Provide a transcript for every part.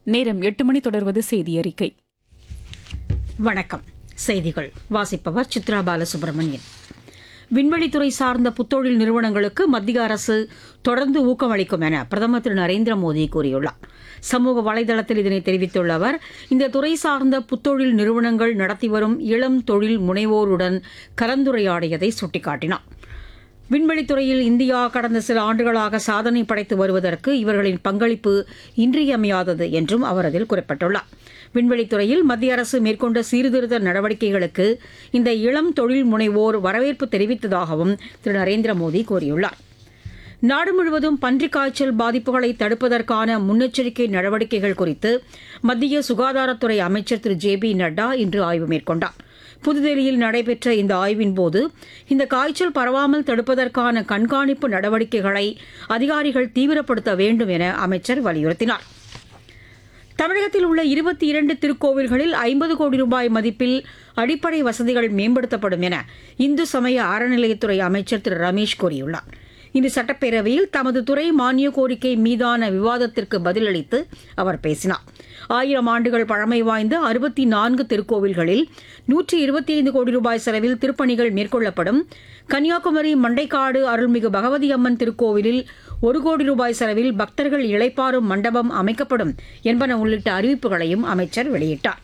நேரம் எட்டு மணி தொடர்வது செய்தி அறிக்கை வணக்கம் செய்திகள் வாசிப்பவர் சித்ரா பாலசுப்ரமணியன் விண்வெளித்துறை சார்ந்த புத்தொழில் நிறுவனங்களுக்கு மத்திய அரசு தொடர்ந்து ஊக்கமளிக்கும் என பிரதமர் திரு நரேந்திர மோடி கூறியுள்ளார் சமூக வலைதளத்தில் இதனை தெரிவித்துள்ள அவர் இந்த துறை சார்ந்த புத்தொழில் நிறுவனங்கள் நடத்தி வரும் இளம் தொழில் முனைவோருடன் கலந்துரையாடியதை சுட்டிக்காட்டினார் விண்வெளித்துறையில் இந்தியா கடந்த சில ஆண்டுகளாக சாதனை படைத்து வருவதற்கு இவர்களின் பங்களிப்பு இன்றியமையாதது என்றும் அவர் அதில் குறிப்பிட்டுள்ளார் விண்வெளித்துறையில் மத்திய அரசு மேற்கொண்ட சீர்திருத்த நடவடிக்கைகளுக்கு இந்த இளம் தொழில் முனைவோர் வரவேற்பு தெரிவித்ததாகவும் திரு நரேந்திர மோடி கூறியுள்ளார் நாடு முழுவதும் பன்றிக் காய்ச்சல் பாதிப்புகளை தடுப்பதற்கான முன்னெச்சரிக்கை நடவடிக்கைகள் குறித்து மத்திய சுகாதாரத்துறை அமைச்சர் திரு ஜே பி நட்டா இன்று ஆய்வு மேற்கொண்டார் புதுதில்லியில் நடைபெற்ற இந்த ஆய்வின் போது இந்த காய்ச்சல் பரவாமல் தடுப்பதற்கான கண்காணிப்பு நடவடிக்கைகளை அதிகாரிகள் தீவிரப்படுத்த வேண்டும் என அமைச்சர் வலியுறுத்தினார் தமிழகத்தில் உள்ள இருபத்தி இரண்டு திருக்கோவில்களில் ஐம்பது கோடி ரூபாய் மதிப்பில் அடிப்படை வசதிகள் மேம்படுத்தப்படும் என இந்து சமய அறநிலையத்துறை அமைச்சர் திரு ரமேஷ் கூறியுள்ளார் இன்று சட்டப்பேரவையில் தமது துறை மானிய கோரிக்கை மீதான விவாதத்திற்கு பதிலளித்து அவர் பேசினார் ஆயிரம் ஆண்டுகள் பழமை வாய்ந்த அறுபத்தி நான்கு திருக்கோவில்களில் நூற்றி இருபத்தி ஐந்து கோடி ரூபாய் செலவில் திருப்பணிகள் மேற்கொள்ளப்படும் கன்னியாகுமரி மண்டைக்காடு அருள்மிகு பகவதி அம்மன் திருக்கோவிலில் ஒரு கோடி ரூபாய் செலவில் பக்தர்கள் இளைப்பாறும் மண்டபம் அமைக்கப்படும் என்பன உள்ளிட்ட அறிவிப்புகளையும் அமைச்சர் வெளியிட்டார்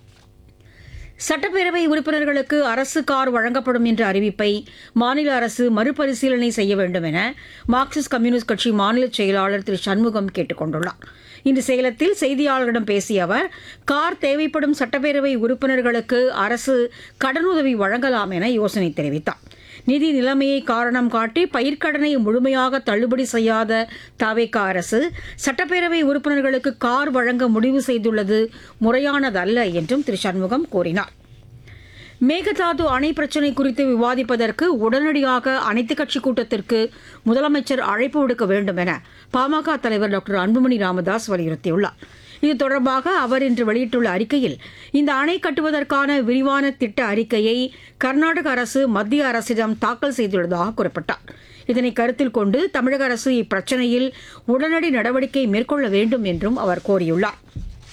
சட்டப்பேரவை உறுப்பினர்களுக்கு அரசு கார் வழங்கப்படும் என்ற அறிவிப்பை மாநில அரசு மறுபரிசீலனை செய்ய வேண்டும் என மார்க்சிஸ்ட் கம்யூனிஸ்ட் கட்சி மாநில செயலாளர் திரு சண்முகம் கேட்டுக் கொண்டுள்ளார் இன்று சேலத்தில் செய்தியாளர்களிடம் பேசிய அவர் கார் தேவைப்படும் சட்டப்பேரவை உறுப்பினர்களுக்கு அரசு கடனுதவி வழங்கலாம் என யோசனை தெரிவித்தார் நிதி நிலைமையை காரணம் காட்டி பயிர்க்கடனை முழுமையாக தள்ளுபடி செய்யாத தாவேக்கா அரசு சட்டப்பேரவை உறுப்பினர்களுக்கு கார் வழங்க முடிவு செய்துள்ளது முறையானதல்ல என்றும் திரு சண்முகம் கூறினார் மேகதாது அணை பிரச்சினை குறித்து விவாதிப்பதற்கு உடனடியாக அனைத்துக் கட்சி கூட்டத்திற்கு முதலமைச்சர் அழைப்பு விடுக்க வேண்டும் என பாமக தலைவர் டாக்டர் அன்புமணி ராமதாஸ் வலியுறுத்தியுள்ளார் இது தொடர்பாக அவர் இன்று வெளியிட்டுள்ள அறிக்கையில் இந்த அணை கட்டுவதற்கான விரிவான திட்ட அறிக்கையை கர்நாடக அரசு மத்திய அரசிடம் தாக்கல் செய்துள்ளதாக குறிப்பிட்டார் இதனை கருத்தில் கொண்டு தமிழக அரசு இப்பிரச்சினையில் உடனடி நடவடிக்கை மேற்கொள்ள வேண்டும் என்றும் அவர் கோரியுள்ளார்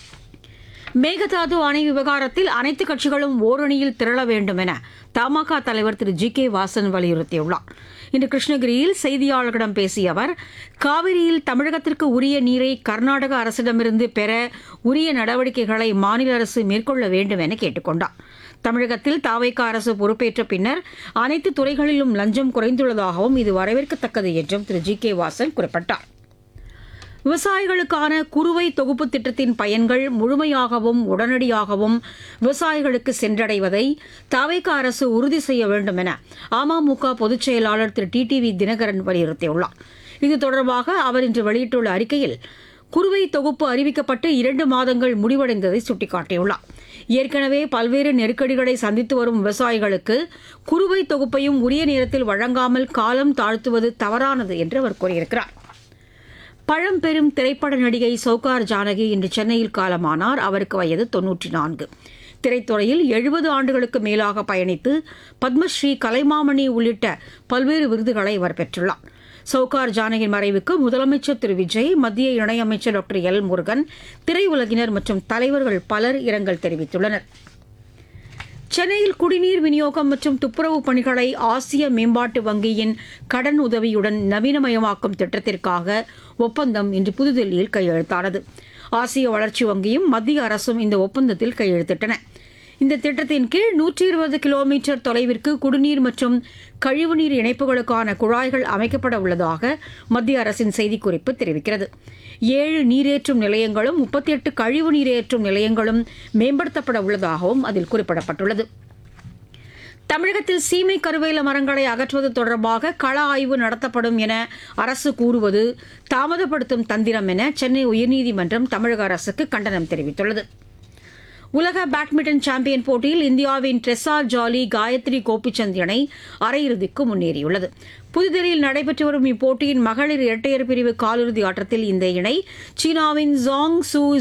மேகதாது அணை விவகாரத்தில் அனைத்து கட்சிகளும் ஓரணியில் திரள வேண்டும் என தமாக தலைவர் திரு ஜி கே வாசன் வலியுறுத்தியுள்ளார் இன்று கிருஷ்ணகிரியில் செய்தியாளர்களிடம் பேசிய அவர் காவிரியில் தமிழகத்திற்கு உரிய நீரை கர்நாடக அரசிடமிருந்து பெற உரிய நடவடிக்கைகளை மாநில அரசு மேற்கொள்ள வேண்டும் என கேட்டுக் கொண்டார் தமிழகத்தில் தாவைக்க அரசு பொறுப்பேற்ற பின்னர் அனைத்து துறைகளிலும் லஞ்சம் குறைந்துள்ளதாகவும் இது வரவேற்கத்தக்கது என்றும் திரு ஜி கே வாசன் குறிப்பிட்டார் விவசாயிகளுக்கான குறுவை தொகுப்பு திட்டத்தின் பயன்கள் முழுமையாகவும் உடனடியாகவும் விவசாயிகளுக்கு சென்றடைவதை தாவேக அரசு உறுதி செய்ய வேண்டும் என அமமுக பொதுச் செயலாளர் திரு டிடிவி தினகரன் வலியுறுத்தியுள்ளார் இது தொடர்பாக அவர் இன்று வெளியிட்டுள்ள அறிக்கையில் குறுவை தொகுப்பு அறிவிக்கப்பட்டு இரண்டு மாதங்கள் முடிவடைந்ததை சுட்டிக்காட்டியுள்ளார் ஏற்கனவே பல்வேறு நெருக்கடிகளை சந்தித்து வரும் விவசாயிகளுக்கு குறுவை தொகுப்பையும் உரிய நேரத்தில் வழங்காமல் காலம் தாழ்த்துவது தவறானது என்று அவர் கூறியிருக்கிறார் பழம்பெரும் திரைப்பட நடிகை சௌகார் ஜானகி இன்று சென்னையில் காலமானார் அவருக்கு வயது தொன்னூற்றி நான்கு திரைத்துறையில் எழுபது ஆண்டுகளுக்கு மேலாக பயணித்து பத்மஸ்ரீ கலைமாமணி உள்ளிட்ட பல்வேறு விருதுகளை அவர் பெற்றுள்ளார் சௌகார் ஜானகியின் மறைவுக்கு முதலமைச்சர் திரு விஜய் மத்திய இணையமைச்சர் டாக்டர் எல் முருகன் திரையுலகினர் மற்றும் தலைவர்கள் பலர் இரங்கல் தெரிவித்துள்ளனர் சென்னையில் குடிநீர் விநியோகம் மற்றும் துப்புரவு பணிகளை ஆசிய மேம்பாட்டு வங்கியின் கடன் உதவியுடன் நவீனமயமாக்கும் திட்டத்திற்காக ஒப்பந்தம் இன்று புதுதில்லியில் கையெழுத்தானது ஆசிய வளர்ச்சி வங்கியும் மத்திய அரசும் இந்த ஒப்பந்தத்தில் கையெழுத்திட்டன இந்த திட்டத்தின் கீழ் நூற்றி இருபது கிலோமீட்டர் தொலைவிற்கு குடிநீர் மற்றும் கழிவுநீர் இணைப்புகளுக்கான குழாய்கள் அமைக்கப்பட உள்ளதாக மத்திய அரசின் செய்திக்குறிப்பு தெரிவிக்கிறது ஏழு நீரேற்றும் நிலையங்களும் முப்பத்தி எட்டு கழிவு நீரேற்றும் நிலையங்களும் மேம்படுத்தப்பட உள்ளதாகவும் அதில் குறிப்பிடப்பட்டுள்ளது தமிழகத்தில் சீமை கருவேல மரங்களை அகற்றுவது தொடர்பாக கள ஆய்வு நடத்தப்படும் என அரசு கூறுவது தாமதப்படுத்தும் தந்திரம் என சென்னை உயர்நீதிமன்றம் தமிழக அரசுக்கு கண்டனம் தெரிவித்துள்ளது உலக பேட்மிண்டன் சாம்பியன் போட்டியில் இந்தியாவின் ட்ரெஸா ஜாலி காயத்ரி கோபிச்சந்த் இணை அரையிறுதிக்கு முன்னேறியுள்ளது புதுதில்லியில் நடைபெற்று வரும் இப்போட்டியின் மகளிர் இரட்டையர் பிரிவு காலிறுதி ஆட்டத்தில் இந்த இணை சீனாவின் ஜாங் சூ